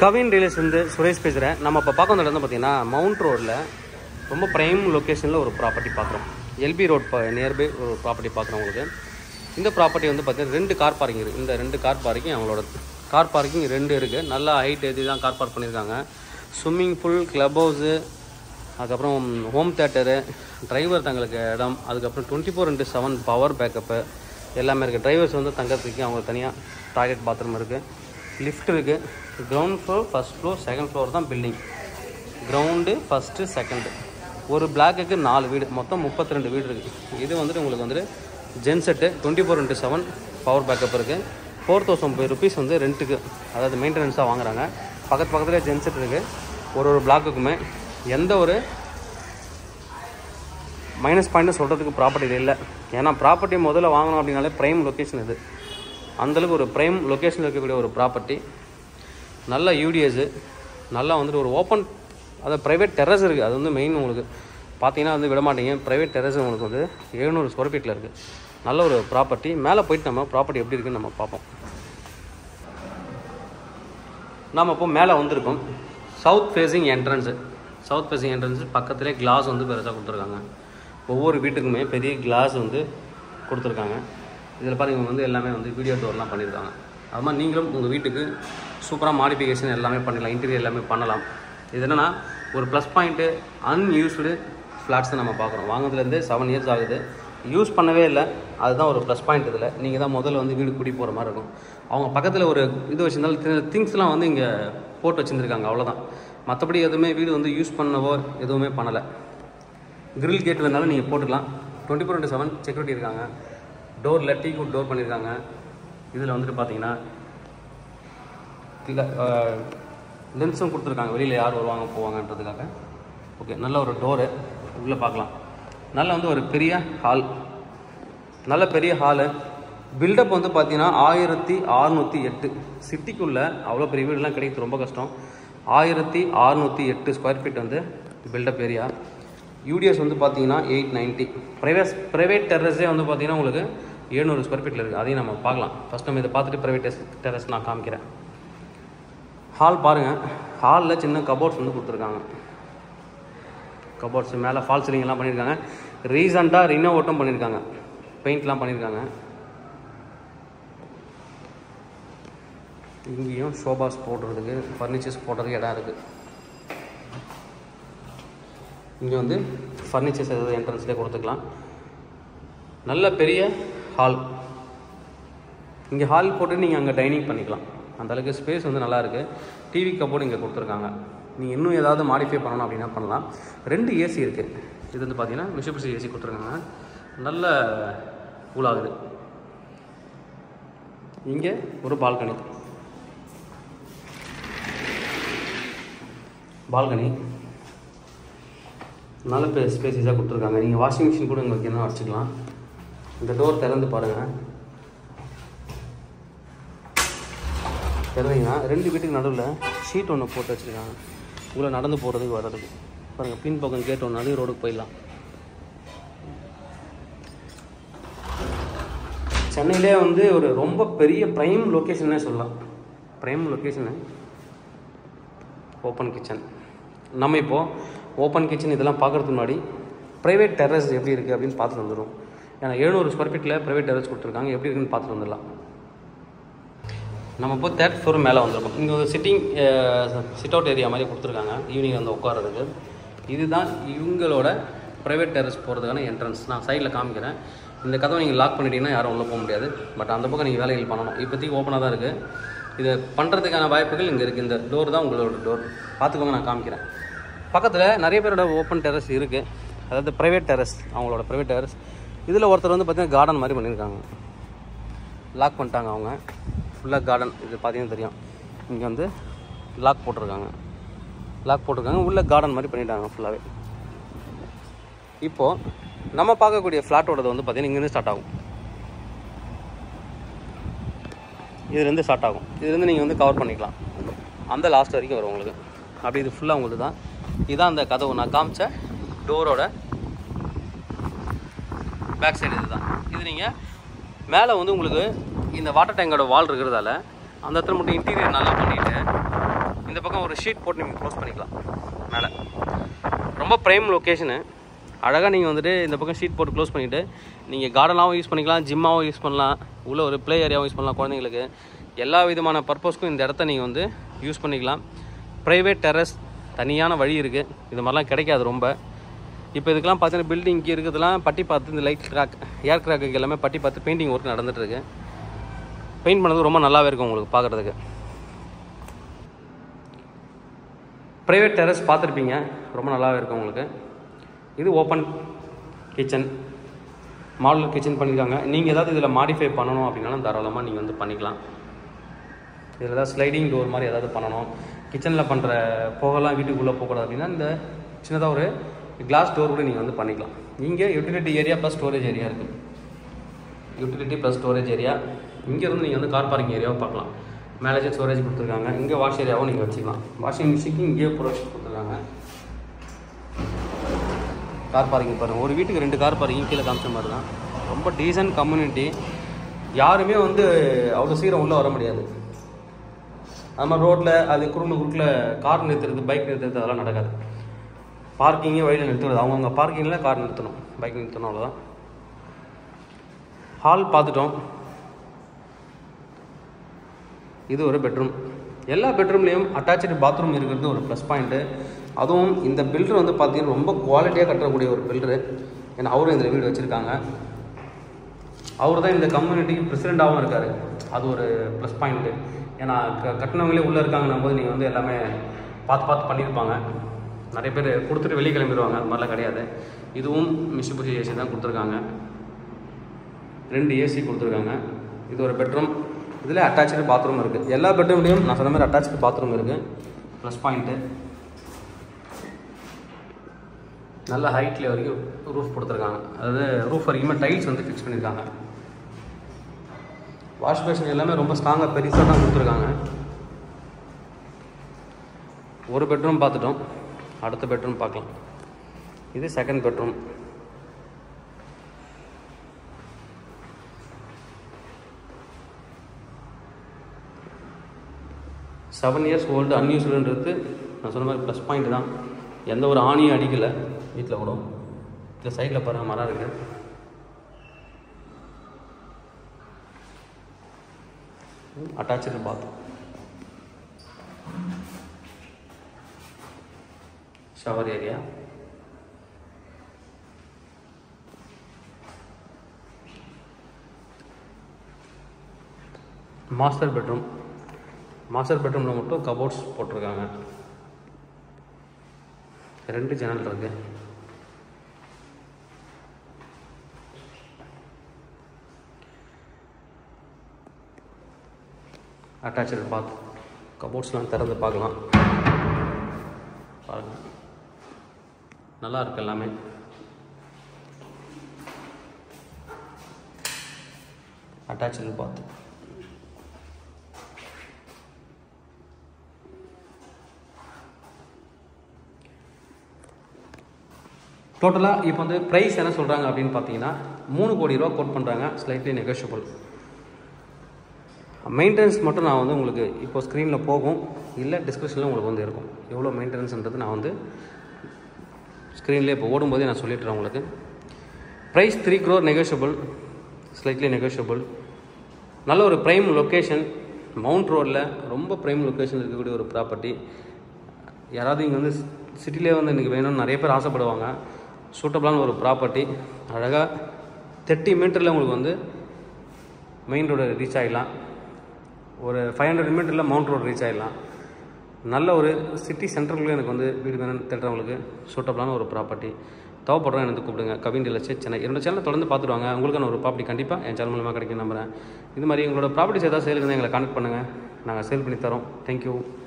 கவின் ரியல்ஸ் வந்து சுரேஷ் பேசுகிறேன் நம்ம இப்போ பார்க்க வந்த இடம் வந்து பார்த்தீங்கன்னா மவுண்ட் ரோடில் ரொம்ப ப்ரைம் லொக்கேஷனில் ஒரு ப்ராப்பர்ட்டி பார்க்குறோம் எல்பி ரோட் நியர்பை ஒரு ப்ராப்பர்ட்டி பார்க்குறோம் உங்களுக்கு இந்த ப்ராப்பர்ட்டி வந்து பார்த்தீங்கன்னா ரெண்டு கார் பார்க்கிங் இருக்குது இந்த ரெண்டு கார் பார்க்கிங் அவங்களோட கார் பார்க்கிங் ரெண்டு இருக்குது நல்லா ஹைட் ஏற்றி தான் கார் பார்க் பண்ணியிருக்காங்க ஸ்விம்மிங் பூல் க்ளப் ஹவுஸு அதுக்கப்புறம் ஹோம் தேட்டரு டிரைவர் தங்களுக்கு இடம் அதுக்கப்புறம் twenty four into seven power backup எல்லாமே இருக்குது டிரைவர்ஸ் வந்து தங்கறதுக்கு அவங்களுக்கு தனியாக டாய்லெட் பாத்ரூம் இருக்குது லிஃப்ட் இருக்குது ground floor first floor second floor தான் பில்டிங் கிரவுண்டு ஃபஸ்ட்டு செகண்டு ஒரு பிளாக்குக்கு நாலு வீடு மொத்தம் முப்பத்தி ரெண்டு வீடு இருக்குது இது வந்துட்டு உங்களுக்கு வந்துட்டு genset twenty four into seven power backup இருக்குது ஃபோர் தௌசண்ட் ஃபைவ் ருபீஸ் வந்து ரெண்ட்டுக்கு அதாவது மெயின்டெனன்ஸாக வாங்குறாங்க பக்கத்து பக்கத்துலேயே ஜென்செட் இருக்குது ஒரு ஒரு பிளாக்குக்குமே எந்த ஒரு மைனஸ் பாயிண்ட்டு சொல்கிறதுக்கு ப்ராப்பர்ட்டி இல்லை ஏன்னா ப்ராப்பர்ட்டி முதல்ல வாங்கணும் அப்படின்னாலே ப்ரைம் லொக்கேஷன் இது அந்தளவுக்கு ஒரு ப்ரைம் லொக்கேஷனில் இருக்கக்கூடிய ஒரு ப்ராப்பர்ட்டி நல்ல யூடிஎஸு நல்லா வந்துட்டு ஒரு ஓப்பன் அதாவது ப்ரைவேட் டெரஸ் இருக்குது அது வந்து மெயின் உங்களுக்கு பார்த்தீங்கன்னா வந்து விட மாட்டீங்க ப்ரைவேட் டெரஸ் உங்களுக்கு வந்து எழுநூறு ஸ்கொயர் ஃபீட்டில் இருக்குது நல்ல ஒரு ப்ராப்பர்ட்டி மேலே போயிட்டு நம்ம ப்ராப்பர்ட்டி எப்படி இருக்குன்னு நம்ம பார்ப்போம் நாம் இப்போ மேலே வந்திருக்கோம் south facing entrance south facing entrance பக்கத்துலேயே கிளாஸ் வந்து பெருசாக கொடுத்துருக்காங்க ஒவ்வொரு வீட்டுக்குமே பெரிய கிளாஸ் வந்து கொடுத்துருக்காங்க இதில் பாருங்க வந்து எல்லாமே வந்து வீடியோ டோர்லாம் பண்ணியிருக்காங்க அது மாதிரி நீங்களும் உங்கள் வீட்டுக்கு சூப்பராக மாடிஃபிகேஷன் எல்லாமே பண்ணிடலாம் இன்டீரியர் எல்லாமே பண்ணலாம் இது என்னென்னா ஒரு ப்ளஸ் பாயிண்ட்டு அன்யூஸ்டு ஃப்ளாட்ஸை நம்ம பார்க்குறோம் வாங்கினதுலேருந்து செவன் இயர்ஸ் ஆகுது யூஸ் பண்ணவே இல்லை அதுதான் ஒரு ப்ளஸ் பாயிண்ட் இதில் நீங்கள் தான் முதல்ல வந்து வீடு குடி போகிற மாதிரி இருக்கும் அவங்க பக்கத்தில் ஒரு இது வச்சுருந்தாலும் திங்ஸ்லாம் வந்து இங்கே போட்டு வச்சுருந்துருக்காங்க அவ்வளோதான் மற்றபடி எதுவுமே வீடு வந்து யூஸ் பண்ணவோ எதுவுமே பண்ணலை கிரில் கேட் வேணாலும் நீங்கள் போட்டுக்கலாம் twenty four into seven security இருக்காங்க டோரில் டீ குட் டோர் பண்ணியிருக்காங்க இதில் வந்துட்டு பார்த்தீங்கன்னா இல்லை லென்ஸும் கொடுத்துருக்காங்க வெளியில் யார் வருவாங்க போவாங்கன்றதுக்காக ஓகே நல்ல ஒரு டோரு உள்ளே பார்க்கலாம் நல்ல வந்து ஒரு பெரிய ஹால் நல்ல பெரிய ஹாலு பில்டப் வந்து பார்த்தீங்கன்னா ஆயிரத்தி அறநூற்றி எட்டு சிட்டிக்குள்ளே அவ்வளோ பெரிய வீடுலாம் கிடைக்கிறது ரொம்ப கஷ்டம் ஆயிரத்தி அறநூற்றி எட்டு ஸ்கொயர் ஃபீட் வந்து பில்டப் ஏரியா யூடிஎஸ் வந்து பார்த்தீங்கன்னா எயிட் நைன்ட்டி ப்ரைவேட் ப்ரைவேட் டெரஸே வந்து பார்த்தீங்கன்னா உங்களுக்கு எழுநூறு ஸ்கொயர் ஃபீட்டில் இருக்குது அதையும் நம்ம பார்க்கலாம் ஃபஸ்ட் நம்ம இதை பார்த்துட்டு ப்ரைவேட் டெஸ் டெரஸ் நான் காமிக்கிறேன் ஹால் பாருங்கள் ஹாலில் சின்ன கபோர்ட்ஸ் வந்து கொடுத்துருக்காங்க கபோர்ட்ஸ் மேலே ஃபால் சீலிங்லாம் பண்ணியிருக்காங்க ரீசண்டாக ரினோவேட்டும் பண்ணியிருக்காங்க பெயிண்ட்லாம் பண்ணியிருக்காங்க இங்கேயும் ஷோபாஸ் போடுறதுக்கு ஃபர்னிச்சர்ஸ் போடுறதுக்கு இடம் இருக்குது இங்கே வந்து ஃபர்னிச்சர்ஸ் எதாவது என்ட்ரன்ஸ்லேயே கொடுத்துக்கலாம் நல்ல பெரிய ஹால் இங்கே ஹால் போட்டு நீங்கள் அங்கே டைனிங் பண்ணிக்கலாம் அந்த அளவுக்கு ஸ்பேஸ் வந்து நல்லா இருக்குது டிவி கப்போர்டு இங்கே கொடுத்துருக்காங்க நீங்கள் இன்னும் ஏதாவது மாடிஃபை பண்ணணும் அப்படின்னா பண்ணலாம் ரெண்டு ஏசி இருக்குது இது வந்து பார்த்தீங்கன்னா மிஷபிசி ஏசி கொடுத்துருக்காங்க நல்ல கூலாகுது இங்கே ஒரு பால்கனி பால்கனி நல்ல பே ஸ்பேசிஸாக கொடுத்துருக்காங்க நீங்கள் வாஷிங் மிஷின் கூட உங்களுக்கு என்ன வச்சுக்கலாம் இந்த டோர் திறந்து பாருங்கள் திறந்தீங்கன்னா ரெண்டு வீட்டுக்கு நடுவில் ஷீட் ஒன்று போட்டு வச்சுருக்காங்க உங்களை நடந்து போகிறதுக்கு வர்றதுக்கு பாருங்கள் பின் பக்கம் கேட் ஒன்று நடு ரோடுக்கு போயிடலாம் சென்னையிலே வந்து ஒரு ரொம்ப பெரிய ப்ரைம் லொக்கேஷன்னே சொல்லலாம் ப்ரைம் லொக்கேஷனு ஓப்பன் கிச்சன் நம்ம இப்போது ஓப்பன் கிச்சன் இதெல்லாம் பார்க்குறதுக்கு முன்னாடி ப்ரைவேட் டெரஸ் எப்படி இருக்குது அப்படின்னு பார்த்துட்டு வந்துடும் ஏன்னா எழுநூறு ஸ்கொயர் ஃபீட்டில் ப்ரைவேட் டெரஸ் கொடுத்துருக்காங்க எப்படி இருக்குன்னு பார்த்துட்டு வந்துடலாம் நம்ம இப்போ தேர்ட் ஃப்ளோர் மேலே வந்திருக்கோம் இங்கே ஒரு சிட்டிங் சிட் அவுட் ஏரியா மாதிரி கொடுத்துருக்காங்க ஈவினிங் வந்து உட்கார்றதுக்கு இதுதான் இவங்களோட ப்ரைவேட் டெரஸ் போகிறதுக்கான என்ட்ரன்ஸ் நான் சைடில் காமிக்கிறேன் இந்த கதவை நீங்கள் லாக் பண்ணிட்டீங்கன்னா யாரும் உள்ளே போக முடியாது பட் அந்த பக்கம் நீங்கள் வேலைகள் பண்ணணும் இப்போதைக்கு ஓப்பனாக தான் இருக்குது இதை பண்ணுறதுக்கான வாய்ப்புகள் இங்கே இருக்குது இந்த டோர் தான் உங்களோட டோர் பார்த்துக்கோங்க நான் காமிக்கிறேன் பக்கத்தில் நிறைய பேரோட ஓப்பன் டெரஸ் இருக்குது அதாவது ப்ரைவேட் டெரஸ் அவங்களோட ப்ரைவேட் டெரஸ் இதில் ஒருத்தர் வந்து பார்த்திங்கன்னா கார்டன் மாதிரி பண்ணியிருக்காங்க லாக் பண்ணிட்டாங்க அவங்க ஃபுல்லாக கார்டன் இது பார்த்தீங்கன்னா தெரியும் இங்கே வந்து லாக் போட்டிருக்காங்க லாக் போட்டிருக்காங்க உள்ளே கார்டன் மாதிரி பண்ணிட்டாங்க ஃபுல்லாகவே இப்போது நம்ம பார்க்கக்கூடிய ஃப்ளாட்டோடது வந்து பார்த்தீங்கன்னா இங்கேருந்து ஸ்டார்ட் ஆகும் இதுலேருந்து ஸ்டார்ட் ஆகும் இதுலேருந்து நீங்கள் வந்து கவர் பண்ணிக்கலாம் அந்த லாஸ்ட் வரைக்கும் வரும் உங்களுக்கு அப்படி இது ஃபுல்லாக உங்களுக்கு தான் இதுதான் அந்த கதவு நான் காமிச்ச டோரோட பேக் சைடு இதுதான் இது நீங்கள் மேலே வந்து உங்களுக்கு இந்த வாட்டர் டேங்கோட வால் இருக்கிறதால அந்த இடத்துல மட்டும் இன்டீரியர் நல்லா பண்ணிவிட்டு இந்த பக்கம் ஒரு ஷீட் போட்டு நீங்கள் க்ளோஸ் பண்ணிக்கலாம் மேலே ரொம்ப ப்ரைம் லொக்கேஷனு அழகாக நீங்கள் வந்துட்டு இந்த பக்கம் ஷீட் போட்டு க்ளோஸ் பண்ணிவிட்டு நீங்கள் கார்டனாகவும் யூஸ் பண்ணிக்கலாம் ஜிம்மாகவும் யூஸ் பண்ணலாம் உள்ள ஒரு ப்ளே ஏரியாவும் யூஸ் பண்ணலாம் குழந்தைங்களுக்கு எல்லா விதமான பர்பஸ்க்கும் இந்த இடத்த நீங்கள் வந்து யூஸ் பண்ணிக்கலாம் ப்ரைவேட் டெரஸ் தனியான வழி இருக்குது இது மாதிரிலாம் கிடைக்காது ரொம்ப இப்போ இதுக்கெல்லாம் பார்த்தீங்கன்னா பில்டிங் இங்கே இருக்கிறதுலாம் பட்டி பார்த்து இந்த லைட் கிராக் ஏர் கிராக்கு எல்லாமே பட்டி பார்த்து பெயிண்டிங் ஒர்க் நடந்துகிட்ருக்கு பெயிண்ட் பண்ணது ரொம்ப நல்லாவே இருக்கும் உங்களுக்கு பார்க்குறதுக்கு ப்ரைவேட் டெரஸ் பார்த்துருப்பீங்க ரொம்ப நல்லாவே இருக்கும் உங்களுக்கு இது ஓப்பன் கிச்சன் மாடல் கிச்சன் பண்ணியிருக்காங்க நீங்கள் ஏதாவது இதில் மாடிஃபை பண்ணணும் அப்படின்னாலும் தாராளமாக நீங்கள் வந்து பண்ணிக்கலாம் இதில் ஏதாவது ஸ்லைடிங் டோர் மாதிரி ஏதாவது பண்ணணும் கிச்சனில் பண்ணுற போகலாம் வீட்டுக்குள்ளே போகக்கூடாது அப்படின்னா இந்த சின்னதாக ஒரு கிளாஸ் டோர் கூட நீங்கள் வந்து பண்ணிக்கலாம் இங்கே utility area plus storage area இருக்குது யூட்டிலிட்டி ப்ளஸ் ஸ்டோரேஜ் ஏரியா இங்கேருந்து நீங்கள் வந்து கார் பார்க்கிங் ஏரியாவை பார்க்கலாம் மேலேஜ் ஸ்டோரேஜ் கொடுத்துருக்காங்க இங்கே வாஷ் ஏரியாவும் நீங்கள் வச்சுக்கலாம் வாஷிங் மிஷினுக்கு இங்கேயே ப்ரொவைட் கொடுத்துருக்காங்க கார் பார்க்கிங் பாருங்கள் ஒரு வீட்டுக்கு ரெண்டு கார் பார்க்கிங் கீழே காமிச்ச மாதிரி தான் ரொம்ப டீசன்ட் கம்யூனிட்டி யாருமே வந்து அவ்வளோ சீக்கிரம் உள்ளே வர முடியாது அது மாதிரி ரோட்டில் அது குறும்பு குறுக்கில் கார் நிறுத்துறது பைக் நிறுத்துறது அதெல்லாம் நடக்காது பார்க்கிங்கே வழியில் நிறுத்துறது அவங்கவுங்க பார்க்கிங்கில் கார் நிறுத்தணும் பைக் நிறுத்தணும் அவ்வளோதான் ஹால் பார்த்துட்டோம் இது ஒரு பெட்ரூம் எல்லா பெட்ரூம்லேயும் அட்டாச்சு பாத்ரூம் இருக்கிறது ஒரு ப்ளஸ் பாயிண்ட்டு அதுவும் இந்த பில்டர் வந்து பார்த்தீங்கன்னா ரொம்ப குவாலிட்டியாக கட்டக்கூடிய ஒரு பில்டரு ஏன்னா அவரும் இந்த வீடு வச்சுருக்காங்க அவர் தான் இந்த கம்யூனிட்டிக்கு பிரசிடெண்ட்டாகவும் இருக்கார் அது ஒரு ப்ளஸ் பாயிண்ட்டு ஏன்னா க கட்டினவங்களே உள்ளே இருக்காங்கன்னும் போது நீங்கள் வந்து எல்லாமே பார்த்து பார்த்து பண்ணியிருப்பாங்க நிறைய பேர் கொடுத்துட்டு வெளியே கிளம்பிடுவாங்க அது மாதிரிலாம் கிடையாது இதுவும் மிஷிபுஷி ஏசி தான் கொடுத்துருக்காங்க ரெண்டு ஏசி கொடுத்துருக்காங்க இது ஒரு பெட்ரூம் இதில் அட்டாச்சு பாத்ரூம் இருக்குது எல்லா பெட்ரூம்லேயும் நான் சொன்ன மாதிரி அட்டாச்சு பாத்ரூம் இருக்குது ப்ளஸ் பாயிண்ட்டு நல்ல ஹைட்ல வரைக்கும் ரூஃப் கொடுத்துருக்காங்க அதாவது ரூஃப் வரைக்குமே டைல்ஸ் வந்து ஃபிக்ஸ் பண்ணியிருக்காங்க வாஷ் பேஷன் எல்லாமே ரொம்ப ஸ்ட்ராங்காக பெருசாக தான் கொடுத்துருக்காங்க ஒரு பெட்ரூம் பார்த்துட்டோம் அடுத்த பெட்ரூம் பார்க்கலாம் இது second bedroom seven years old அன்யூஸ்டுன்றது நான் சொன்ன மாதிரி ப்ளஸ் பாயிண்ட் தான் எந்த ஒரு ஆணியும் அடிக்கலை வீட்டில் கூட இந்த சைடில் பாருங்கள் மரம் இருக்குது attach bath shower area master bedroom master பெட்ரூமில் மட்டும் கபோர்ட்ஸ் போட்டிருக்காங்க ரெண்டு ஜன்னல் இருக்கு அட்டாச்சு பாத் கபோர்ட்ஸ்லாம் திறந்து பார்க்கலாம் பாருங்கள் நல்லா இருக்கு எல்லாமே அட்டாச்சு பாத் டோட்டலாக இப்போ வந்து ப்ரைஸ் என்ன சொல்கிறாங்க அப்படின்னு பார்த்தீங்கன்னா மூணு கோடி ரூபா கோட் பண்ணுறாங்க ஸ்லைட்லி நெகோஷியபிள் மெயின்டெனன்ஸ் மட்டும் நான் வந்து உங்களுக்கு இப்போ ஸ்க்ரீனில் போகும் இல்லை டிஸ்கிரிப்ஷனில் உங்களுக்கு வந்து இருக்கும் எவ்வளோ மெயின்டெனன்ஸ்ன்றது நான் வந்து ஸ்க்ரீன்லேயே இப்போ ஓடும்போதே நான் சொல்லிட்டுறேன் உங்களுக்கு price three crore negotiable slightly negotiable நல்ல ஒரு ப்ரைம் லொக்கேஷன் மவுண்ட் ரோடில் ரொம்ப ப்ரைம் லொக்கேஷன் இருக்கக்கூடிய ஒரு ப்ராப்பர்ட்டி யாராவது இங்கே வந்து சிட்டிலே வந்து எனக்கு வேணும்னு நிறைய பேர் ஆசைப்படுவாங்க சூட்டபிளான ஒரு ப்ராப்பர்ட்டி அழகாக தேர்ட்டி மீட்டரில் உங்களுக்கு வந்து மெயின் ரோடு ரீச் ஆகிடலாம் ஒரு ஃபைவ் ஹண்ட்ரட் மீட்டரில் மவுண்ட் ரோடு ரீச் ஆகிடலாம் நல்ல ஒரு சிட்டி சென்டருக்குள்ளே எனக்கு வந்து வீடு வேணும்னு தேடுறவங்களுக்கு சூட்டபிளான ஒரு ப்ராப்பர்ட்டி தேவைப்படுறோம் எனக்கு கூப்பிடுங்க கவின் டீலர்ஸ் சென்னை என்னோட சேனல் தொடர்ந்து பார்த்துட்டு வாங்க உங்களுக்கான ஒரு ப்ராப்பர்ட்டி கண்டிப்பாக என் சேனல் மூலமாக கிடைக்கும் நம்புறேன் இது மாதிரி உங்களோட ப்ராப்பர்ட்டிஸ் ஏதாவது சேலுக்கு எங்களை கான்டெக்ட் பண்ணுங்கள் நாங்கள் சேல் பண்ணி தரோம் தேங்க்யூ